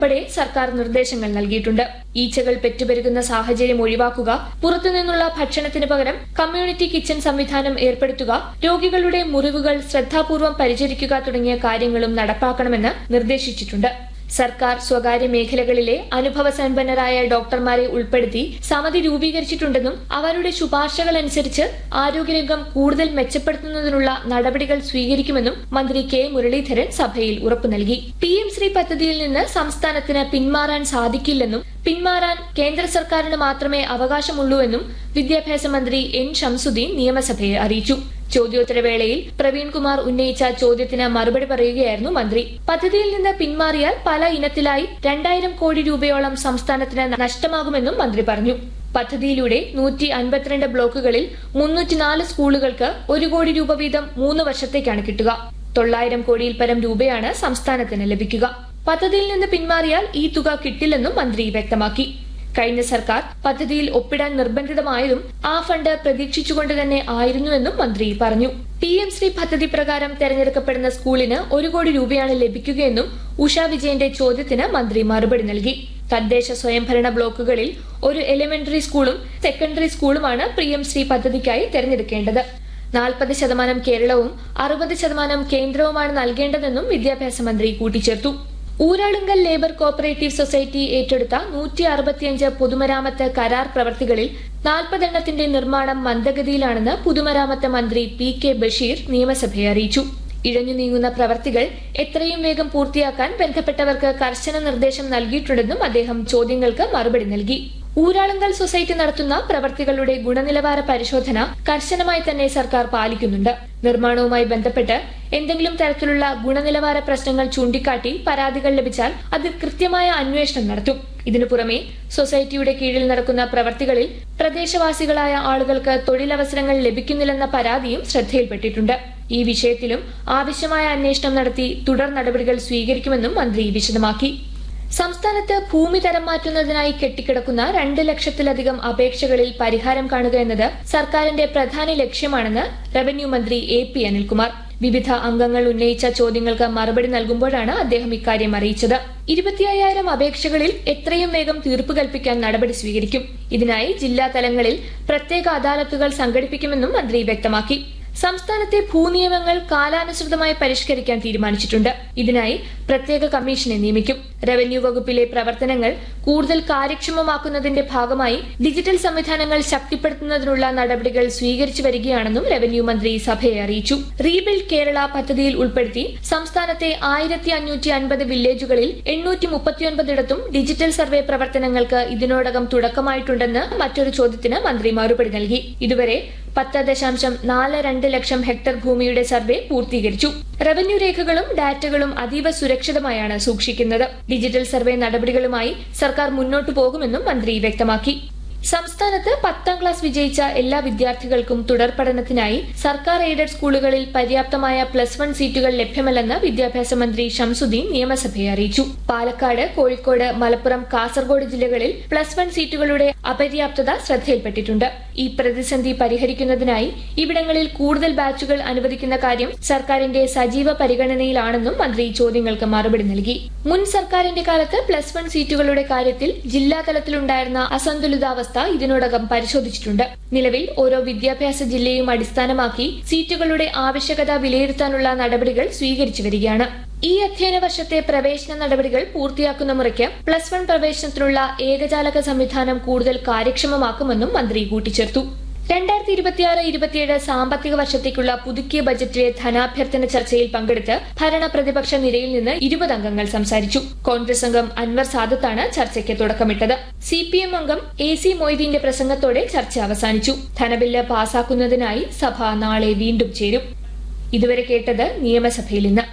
ഉൾപ്പെടെ സർക്കാർ നിർദ്ദേശങ്ങൾ നൽകിയിട്ടുണ്ട് ഈച്ചകൾ പെറ്റുപെരുകുന്ന സാഹചര്യം ഒഴിവാക്കുക പുറത്തുനിന്നുള്ള ഭക്ഷണത്തിന് പകരം കമ്മ്യൂണിറ്റി കിച്ചൺ സംവിധാനം ഏർപ്പെടുത്തുക രോഗികളുടെ മുറിവുകൾ ശ്രദ്ധാപൂർവം പരിചരിക്കുക തുടങ്ങിയ കാര്യങ്ങളും നടപ്പാക്കണമെന്ന് നിർദ്ദേശിച്ചിട്ടുണ്ട് സർക്കാർ സ്വകാര്യ മേഖലകളിലെ അനുഭവസമ്പന്നരായ ഡോക്ടർമാരെ ഉൾപ്പെടുത്തി സമിതി രൂപീകരിച്ചിട്ടുണ്ടെന്നും അവരുടെ ശുപാർശകൾ അനുസരിച്ച് ആരോഗ്യരംഗം കൂടുതൽ മെച്ചപ്പെടുത്തുന്നതിനുള്ള നടപടികൾ സ്വീകരിക്കുമെന്നും മന്ത്രി കെ മുരളീധരൻ സഭയിൽ ഉറപ്പു നൽകി പി എം ശ്രീ പദ്ധതിയിൽ നിന്ന് സംസ്ഥാനത്തിന് പിന്മാറാൻ സാധിക്കില്ലെന്നും പിന്മാറാൻ കേന്ദ്ര സർക്കാരിന് മാത്രമേ അവകാശമുള്ളൂവെന്നും വിദ്യാഭ്യാസ മന്ത്രി എൻ ഷംസുദ്ദീൻ നിയമസഭയെ അറിയിച്ചു ചോദ്യോത്തരവേളയിൽ പ്രവീൺകുമാർ ഉന്നയിച്ച ചോദ്യത്തിന് മറുപടി പറയുകയായിരുന്നു മന്ത്രി പദ്ധതിയിൽ നിന്ന് പിന്മാറിയാൽ പല ഇനത്തിലായി രണ്ടായിരം കോടി രൂപയോളം സംസ്ഥാനത്തിന് നഷ്ടമാകുമെന്നും മന്ത്രി പറഞ്ഞു പദ്ധതിയിലൂടെ നൂറ്റി അൻപത്തിരണ്ട് ബ്ലോക്കുകളിൽ മുന്നൂറ്റിനാല് സ്കൂളുകൾക്ക് ഒരു കോടി രൂപ വീതം മൂന്ന് വർഷത്തേക്കാണ് കിട്ടുക തൊള്ളായിരം കോടിയിൽ പരം രൂപയാണ് സംസ്ഥാനത്തിന് ലഭിക്കുക പദ്ധതിയിൽ നിന്ന് പിന്മാറിയാൽ ഈ തുക കിട്ടില്ലെന്നും മന്ത്രി വ്യക്തമാക്കി കഴിഞ്ഞ സർക്കാർ പദ്ധതിയിൽ ഒപ്പിടാൻ നിർബന്ധിതമായതും ആ ഫണ്ട് പ്രതീക്ഷിച്ചുകൊണ്ട് തന്നെ ആയിരുന്നുവെന്നും മന്ത്രി പറഞ്ഞു പി എം ശ്രീ പദ്ധതി പ്രകാരം തെരഞ്ഞെടുക്കപ്പെടുന്ന സ്കൂളിന് ഒരു കോടി രൂപയാണ് ലഭിക്കുകയെന്നും ഉഷ വിജയന്റെ ചോദ്യത്തിന് മന്ത്രി മറുപടി നൽകി തദ്ദേശ സ്വയംഭരണ ബ്ലോക്കുകളിൽ ഒരു എലിമെന്ററി സ്കൂളും സെക്കൻഡറി സ്കൂളുമാണ് പി എം ശ്രീ പദ്ധതിക്കായി തെരഞ്ഞെടുക്കേണ്ടത് നാൽപ്പത് ശതമാനം കേരളവും അറുപത് ശതമാനം കേന്ദ്രവുമാണ് നൽകേണ്ടതെന്നും വിദ്യാഭ്യാസ മന്ത്രി കൂട്ടിച്ചേർത്തു ഊരാളുങ്കൽ ലേബർ കോപ്പറേറ്റീവ് സൊസൈറ്റി ഏറ്റെടുത്ത നൂറ്റി അറുപത്തിയഞ്ച് പൊതുമരാമത്ത് കരാർ പ്രവർത്തികളിൽ നാൽപ്പതെണ്ണത്തിന്റെ നിർമ്മാണം മന്ദഗതിയിലാണെന്ന് പൊതുമരാമത്ത് മന്ത്രി പി കെ ബഷീർ നിയമസഭയെ അറിയിച്ചു ഇഴഞ്ഞു നീങ്ങുന്ന പ്രവർത്തികൾ എത്രയും വേഗം പൂർത്തിയാക്കാൻ ബന്ധപ്പെട്ടവർക്ക് കർശന നിർദ്ദേശം നൽകിയിട്ടുണ്ടെന്നും അദ്ദേഹം ചോദ്യങ്ങൾക്ക് മറുപടി നൽകി ഊരാളുങ്കൽ സൊസൈറ്റി നടത്തുന്ന പ്രവർത്തികളുടെ ഗുണനിലവാര പരിശോധന കർശനമായി തന്നെ സർക്കാർ പാലിക്കുന്നുണ്ട് നിർമ്മാണവുമായി ബന്ധപ്പെട്ട് എന്തെങ്കിലും തരത്തിലുള്ള ഗുണനിലവാര പ്രശ്നങ്ങൾ ചൂണ്ടിക്കാട്ടി പരാതികൾ ലഭിച്ചാൽ അതിൽ കൃത്യമായ അന്വേഷണം നടത്തും ഇതിനു പുറമെ സൊസൈറ്റിയുടെ കീഴിൽ നടക്കുന്ന പ്രവർത്തികളിൽ പ്രദേശവാസികളായ ആളുകൾക്ക് തൊഴിലവസരങ്ങൾ ലഭിക്കുന്നില്ലെന്ന പരാതിയും ശ്രദ്ധയിൽപ്പെട്ടിട്ടുണ്ട് ഈ വിഷയത്തിലും ആവശ്യമായ അന്വേഷണം നടത്തി തുടർ നടപടികൾ സ്വീകരിക്കുമെന്നും മന്ത്രി വിശദമാക്കി സംസ്ഥാനത്ത് ഭൂമി തരം മാറ്റുന്നതിനായി കെട്ടിക്കിടക്കുന്ന രണ്ട് ലക്ഷത്തിലധികം അപേക്ഷകളിൽ പരിഹാരം കാണുക എന്നത് സർക്കാരിന്റെ പ്രധാന ലക്ഷ്യമാണെന്ന് റവന്യൂ മന്ത്രി എ പി അനിൽകുമാർ വിവിധ അംഗങ്ങൾ ഉന്നയിച്ച ചോദ്യങ്ങൾക്ക് മറുപടി നൽകുമ്പോഴാണ് അദ്ദേഹം ഇക്കാര്യം അറിയിച്ചത് ഇരുപത്തിയ്യായിരം അപേക്ഷകളിൽ എത്രയും വേഗം തീർപ്പ് കൽപ്പിക്കാൻ നടപടി സ്വീകരിക്കും ഇതിനായി ജില്ലാ തലങ്ങളിൽ പ്രത്യേക അദാലത്തുകൾ സംഘടിപ്പിക്കുമെന്നും മന്ത്രി വ്യക്തമാക്കി സംസ്ഥാനത്തെ ഭൂനിയമങ്ങൾ കാലാനുസൃതമായി പരിഷ്കരിക്കാൻ തീരുമാനിച്ചിട്ടുണ്ട് ഇതിനായി പ്രത്യേക കമ്മീഷനെ നിയമിക്കും റവന്യൂ വകുപ്പിലെ പ്രവർത്തനങ്ങൾ കൂടുതൽ കാര്യക്ഷമമാക്കുന്നതിന്റെ ഭാഗമായി ഡിജിറ്റൽ സംവിധാനങ്ങൾ ശക്തിപ്പെടുത്തുന്നതിനുള്ള നടപടികൾ സ്വീകരിച്ചു വരികയാണെന്നും റവന്യൂ മന്ത്രി സഭയെ അറിയിച്ചു റീബിൽഡ് കേരള പദ്ധതിയിൽ ഉൾപ്പെടുത്തി സംസ്ഥാനത്തെ ആയിരത്തി അഞ്ഞൂറ്റി അൻപത് വില്ലേജുകളിൽ എണ്ണൂറ്റി മുപ്പത്തിയൊൻപതിടത്തും ഡിജിറ്റൽ സർവേ പ്രവർത്തനങ്ങൾക്ക് ഇതിനോടകം തുടക്കമായിട്ടുണ്ടെന്ന് മറ്റൊരു ചോദ്യത്തിന് മന്ത്രി മറുപടി നൽകി ഇതുവരെ പത്ത് ദശാംശം നാല് രണ്ട് ലക്ഷം ഹെക്ടർ ഭൂമിയുടെ സർവേ പൂർത്തീകരിച്ചു റവന്യൂ രേഖകളും ഡാറ്റകളും അതീവ സുരക്ഷിതമായാണ് സൂക്ഷിക്കുന്നത് ഡിജിറ്റൽ സർവേ നടപടികളുമായി സർക്കാർ മുന്നോട്ടു പോകുമെന്നും മന്ത്രി വ്യക്തമാക്കി സംസ്ഥാനത്ത് പത്താം ക്ലാസ് വിജയിച്ച എല്ലാ വിദ്യാർത്ഥികൾക്കും തുടർ പഠനത്തിനായി സർക്കാർ എയ്ഡഡ് സ്കൂളുകളിൽ പര്യാപ്തമായ പ്ലസ് വൺ സീറ്റുകൾ ലഭ്യമല്ലെന്ന് വിദ്യാഭ്യാസ മന്ത്രി ഷംസുദ്ദീൻ നിയമസഭയെ അറിയിച്ചു പാലക്കാട് കോഴിക്കോട് മലപ്പുറം കാസർഗോഡ് ജില്ലകളിൽ പ്ലസ് വൺ സീറ്റുകളുടെ അപര്യാപ്തത ശ്രദ്ധയിൽപ്പെട്ടിട്ടുണ്ട് ഈ പ്രതിസന്ധി പരിഹരിക്കുന്നതിനായി ഇവിടങ്ങളിൽ കൂടുതൽ ബാച്ചുകൾ അനുവദിക്കുന്ന കാര്യം സർക്കാരിന്റെ സജീവ പരിഗണനയിലാണെന്നും മന്ത്രി ചോദ്യങ്ങൾക്ക് മറുപടി നൽകി മുൻ സർക്കാരിന്റെ കാലത്ത് പ്ലസ് വൺ സീറ്റുകളുടെ കാര്യത്തിൽ ജില്ലാതലത്തിലുണ്ടായിരുന്ന അസന്തുലിതാവസ്ഥ ഇതിനോടകം പരിശോധിച്ചിട്ടുണ്ട് നിലവിൽ ഓരോ വിദ്യാഭ്യാസ ജില്ലയും അടിസ്ഥാനമാക്കി സീറ്റുകളുടെ ആവശ്യകത വിലയിരുത്താനുള്ള നടപടികൾ സ്വീകരിച്ചു വരികയാണ് ഈ അധ്യയന വർഷത്തെ പ്രവേശന നടപടികൾ പൂർത്തിയാക്കുന്ന മുറയ്ക്ക് പ്ലസ് വൺ പ്രവേശനത്തിനുള്ള ഏകജാലക സംവിധാനം കൂടുതൽ കാര്യക്ഷമമാക്കുമെന്നും മന്ത്രി കൂട്ടിച്ചേർത്തു രണ്ടായിരത്തി ഇരുപത്തിയാറ് ഇരുപത്തിയേഴ് സാമ്പത്തിക വർഷത്തേക്കുള്ള പുതുക്കിയ ബജറ്റിലെ ധനാഭ്യർത്ഥന ചർച്ചയിൽ പങ്കെടുത്ത് ഭരണ പ്രതിപക്ഷ നിരയിൽ നിന്ന് ഇരുപത് അംഗങ്ങൾ സംസാരിച്ചു കോൺഗ്രസ് അംഗം അൻവർ സാദത്താണ് ചർച്ചയ്ക്ക് തുടക്കമിട്ടത് സി പി എം അംഗം എ സി മൊയ്തീന്റെ പ്രസംഗത്തോടെ ചർച്ച അവസാനിച്ചു ധനബില്ല് പാസാക്കുന്നതിനായി സഭ നാളെ വീണ്ടും ചേരും ഇതുവരെ കേട്ടത് നിയമസഭയിൽ നിന്ന്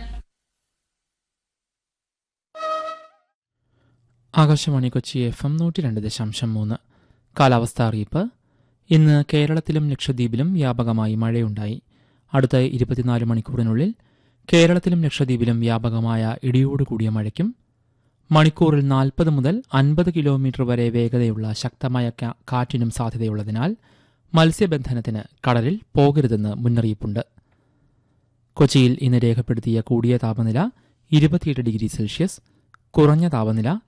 ആകാശവാണി കൊച്ചി എഫ് എം നൂറ്റി രണ്ട് ദശാംശം മൂന്ന് കാലാവസ്ഥ അറിയിപ്പ് ഇന്ന് കേരളത്തിലും ലക്ഷദ്വീപിലും വ്യാപകമായി മഴയുണ്ടായി അടുത്ത ഇരുപത്തിനാല് മണിക്കൂറിനുള്ളിൽ കേരളത്തിലും ലക്ഷദ്വീപിലും വ്യാപകമായ ഇടിയോടുകൂടിയ മഴയ്ക്കും മണിക്കൂറിൽ നാൽപ്പത് മുതൽ അൻപത് കിലോമീറ്റർ വരെ വേഗതയുള്ള ശക്തമായ കാ- കാറ്റിനും സാധ്യതയുള്ളതിനാൽ മത്സ്യബന്ധനത്തിന് കടലിൽ പോകരുതെന്ന് മുന്നറിയിപ്പുണ്ട് കൊച്ചിയിൽ ഇന്ന് രേഖപ്പെടുത്തിയ കൂടിയ താപനില ഇരുപത്തിയെട്ട് ഡിഗ്രി സെൽഷ്യസ് കുറഞ്ഞ താപനില